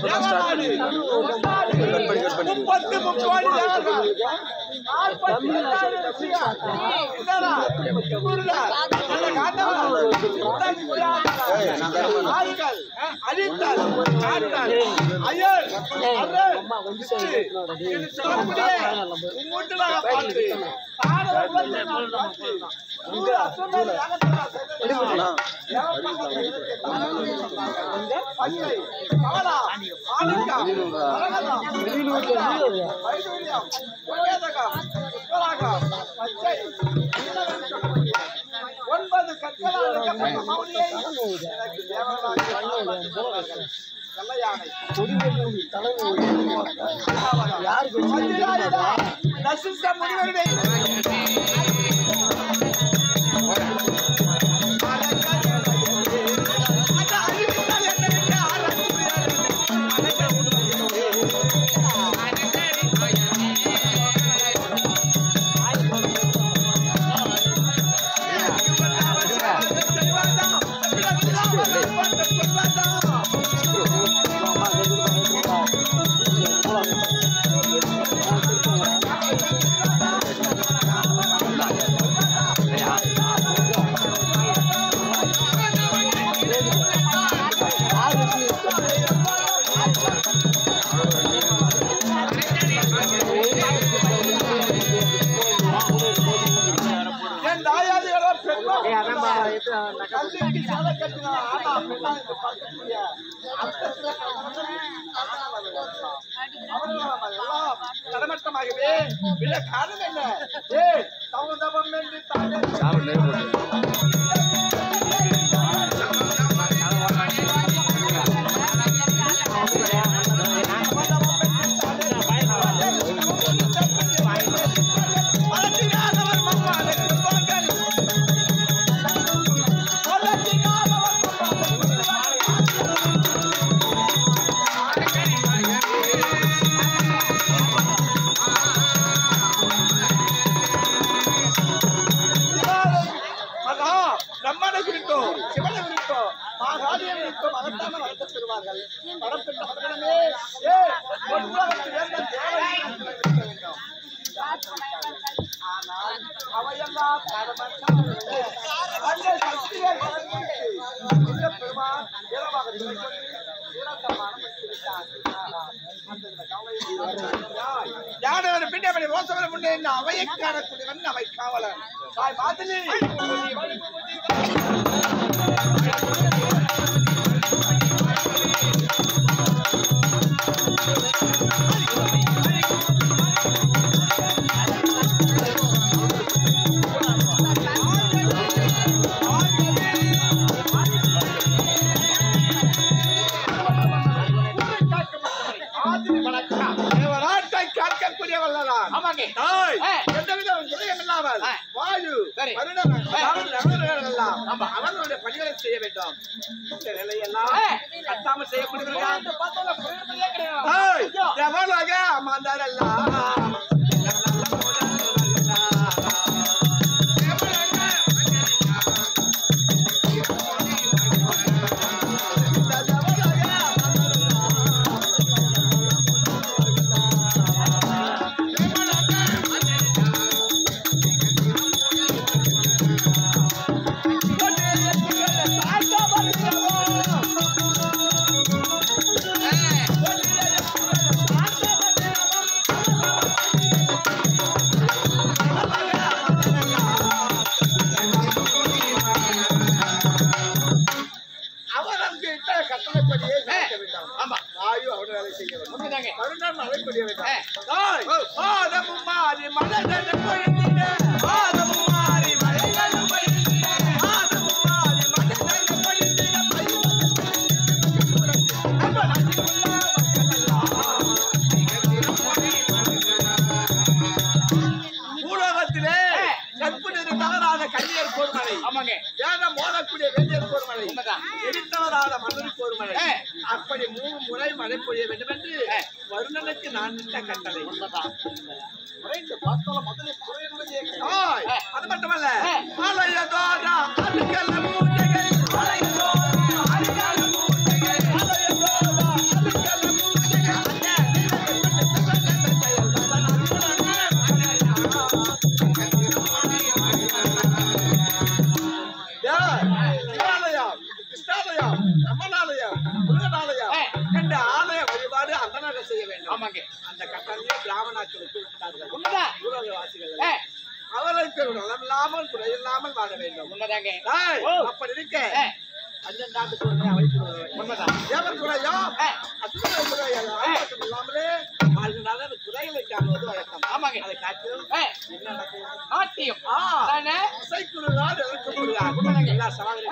தேவநாடு, முன்னாடி, முப்பத்து முக்கோடி தேவர்கள். நாற்பத்தி எட்டாயிரம் ரிஷிகள். என்னடா? குருடா, நல்ல காண்டவா, சித்தன் புரியாதவா, ஆட்கள், அழித்தல், காத்தல், அயல், அரண், விட்டு, இது சொல்லக்கூடிய உங்கூட்டுலாக பார்த்து, தானவர் குலத்தை நான் பார்த்து, ஊர் அசுரனை யாகத்தினால் செய்தேன். பச்சை, காளா, ஆனந்தா, மரகதா, வைடூரியம், உபவேதகம், உப்பராகம், பச்சை, நீலவெளிச்சம், ஒன்பது கற்களால் இணைக்கப்பட்ட மௌலியை எனக்கு தேவனாக கல்லையானை மதுராயுதா, நசித்த முனிவருடைய அந்த அறிவித்தால் என்னவென்று ஆராய்ந்து என் தாயாதிகளோ பெண்கள் கல்விக்கு சேலை கட்டின ஆனா பெண்ணா என்று பார்க்கக்கூடிய அர்த்தத்திலே அவர்களெல்லாம் எல்லாம் தடமட்டமாகவே விட காரணம் என்ன ஏய் தகுந்தவன் என்று தானே வளர்த்தினாதவர் மம்மாலை கொடுப்பார்கள். வளர்த்தினாதவர் மகா பிரம்மனை குறித்தோ சிவனை குறித்தோ மாகாளியை குறித்தோ மகத்தான வளர்த்த பெறுவார்கள் வரப்பெற்ற மகனமே ஏ ஒன்றாக வேந்தன் தேவனை இருக்க வேண்டும் ஆனால் அவையெல்லாம் தரமற்ற அந்த சக்தியை வழங்கி இந்த பெருமான் வீரமாக துணைக்கொண்டு வீரத்தமான விட்டார். அந்த கவலையை யானவர் பின்னபடி ரோசவர முன்னே என்ன அவையை காணக்கூடியவன் அவை காவலன் தாய் மாதிரி தேவநாட்டை காக்கக்கூடிய வல்லதான் ஆமாங்க தாய், ஆ. எந்தவித விடயம் இல்லாமல் ஆ. வாயு சரி. வருடம் நகரங்கள் எல்லாம் அவர்களுடைய பணிகளை செய்ய வேண்டும் இந்த வேலையெல்லாம் ஆ. கட்டாமல் செய்யப்படுகிறதா கிடையாது தாய், எவனாக அமர்ந்தாரெல்லாம் அவனுக்கு கட்டளைப்படியே நடக்க வேண்டும் ஆமா வாயு அவன் வேலை செய்ய வேண்டும் உண்மைதாங்க வருடம் மழை பொழிய வேண்டும் ஆ. தாய், பாதமும் மாறி மலர்களும் பொழிந்திட. பாதமும் மாறி மலைகளும் பொழிந்திட. பாதமும் மாறி மலைகளும் பொழிந்திட. நம்ம நாட்டிலுள்ள மக்களெல்லாம் பூலோகத்திலே கற்பு நிறு தகராத கன்னியர் கோர்மலை ஆமாங்க வேதம் மோதக்கூடிய வேண்டியர் கோர்மலை உண்மைதான். எரித்தவராத மன்னர் கோர்மலை ஆ. அப்படி மூணு முறை மழை பொழிய வேண்டும் என்று ஆ. வருணனுக்கு நான் இட்ட கட்டளை உண்மைதான் ஆய், ஆ. அது மட்டுமல்ல ஆ. மலையதோரா அதுக்கல்ல மூட்டைகள் மலையதோரா அதுக்கல்ல மூட்டைகள் மலையதோரா அதுக்கல்ல ஆமாங்க அந்த கட்டளையை பிராமணாக்களுக்கு விட்டார்கள் உண்மைதான் ஊரகவாசிகள் ஏ, அவர்களுக்கு நலம் இல்லாமல் குறை இல்லாமல் வாழ வேண்டும் உண்மைதாங்க ஏய், ஓ. அப்படி இருக்க ஏ, பன்னெண்டாண்டுக்கு ஒருமுறை அழைத்து வருவேன். உண்மைதான் தேவன் குறையோ ஏ, அசுர குறையோ ஆட்டம் இல்லாமலே வாழ்கிறார்கள் அந்த குறைகளை காணுவது வழக்கம் ஆமாங்க. அதை காட்டிலும் ஏ, என்ன நடக்கும் நாட்டியம் ஆ தானே இசைக்குழுதான் எதற்கு உண்மைதாங்க. எல்லா சவால்களும்